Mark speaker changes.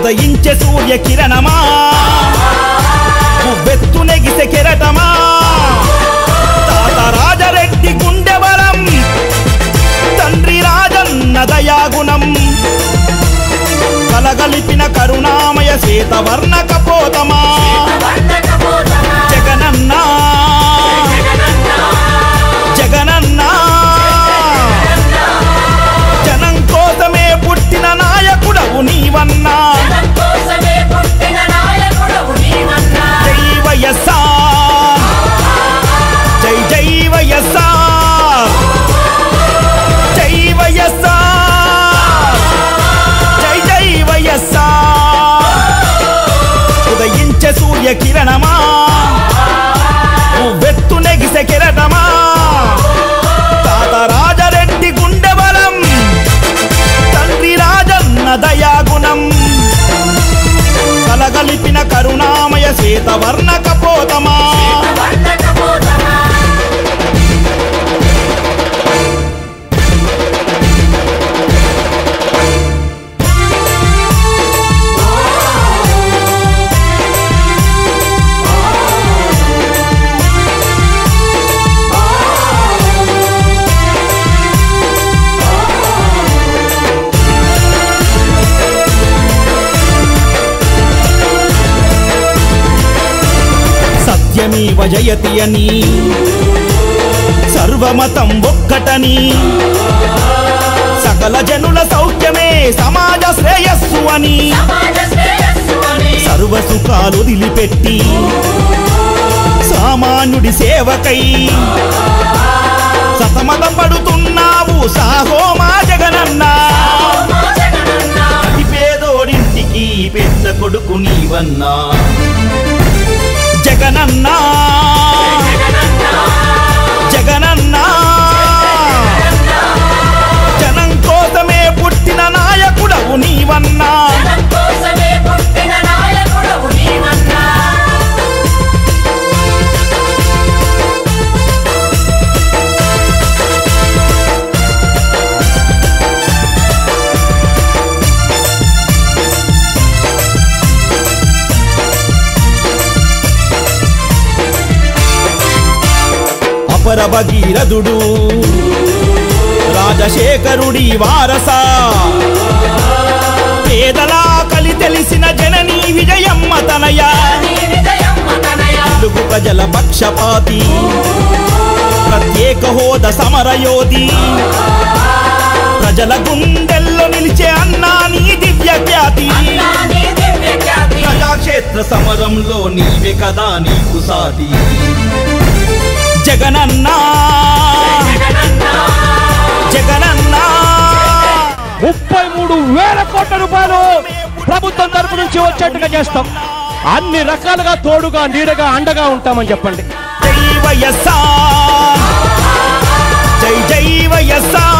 Speaker 1: ఉదయించే సూర్య కిరణమా వెత్తు నెగిసే కెరటమా తాత రాజరెడ్డి గుండె బలం తండ్రి రాజన్న దయాగుణం కలగలిపిన కరుణామయ శ్వేతవర్ణ కపోతమా జగనన్నా జగనన్నా జనం కోసమే పుట్టిన నాయకుడవు నీవన్నా జై వైఎస్ఆర్ జై జై వైఎస్ఆర్ జై వైఎస్ఆర్ జై జై వైఎస్ఆర్ ఉదయించే సూర్య కిరణమా వెత్తు నెగిసే కిరటమా తాత రాజరెడ్డి గుండె బలం తండ్రి రాజన్న దయాగుణం కలగలిపిన కరుణామయ శ్వేతవర్ణ కపోతమా సత్యమీవ జయతి అని సర్వమతం ఒక్కటని సకల జనుల సౌఖ్యమే సమాజ శ్రేయస్సు అని సర్వ సుఖాలు వదిలిపెట్టి సామాన్యుడి సేవకై సతమత పడుతున్నావు సాహో మా జగనన్నా అతి పేదోడింటికి పెద్ద కొడుకు నీవన్నా జగనన్నా జగనన్నా జనం కోసమే పుట్టిన నాయకుడవు నీవన్నా అపర భగీరథుడు రాజశేఖరుడి వారస పేదలా కలి తెలిసిన జననీ విజయమ్మ తనయ తెలుగు ప్రజల పక్షపాతి ప్రత్యేక హోద సమరయోధి ప్రజల గుండెల్లో నిలిచే అన్నా నీ దివ్య ఖ్యాతి ప్రజాక్షేత్ర సమరంలో నీవే కదా నీకు సాటి జగనన్నా జగనన్నా
Speaker 2: ముప్పై మూడు వేల కోట్ల రూపాయలు ప్రభుత్వం తరపు నుంచి వచ్చేట్టుగా చేస్తాం అన్ని రకాలుగా తోడుగా నీడగా అండగా ఉంటామని చెప్పండి
Speaker 1: జై వైఎస్ఆర్ జై జై వైఎస్ఆర్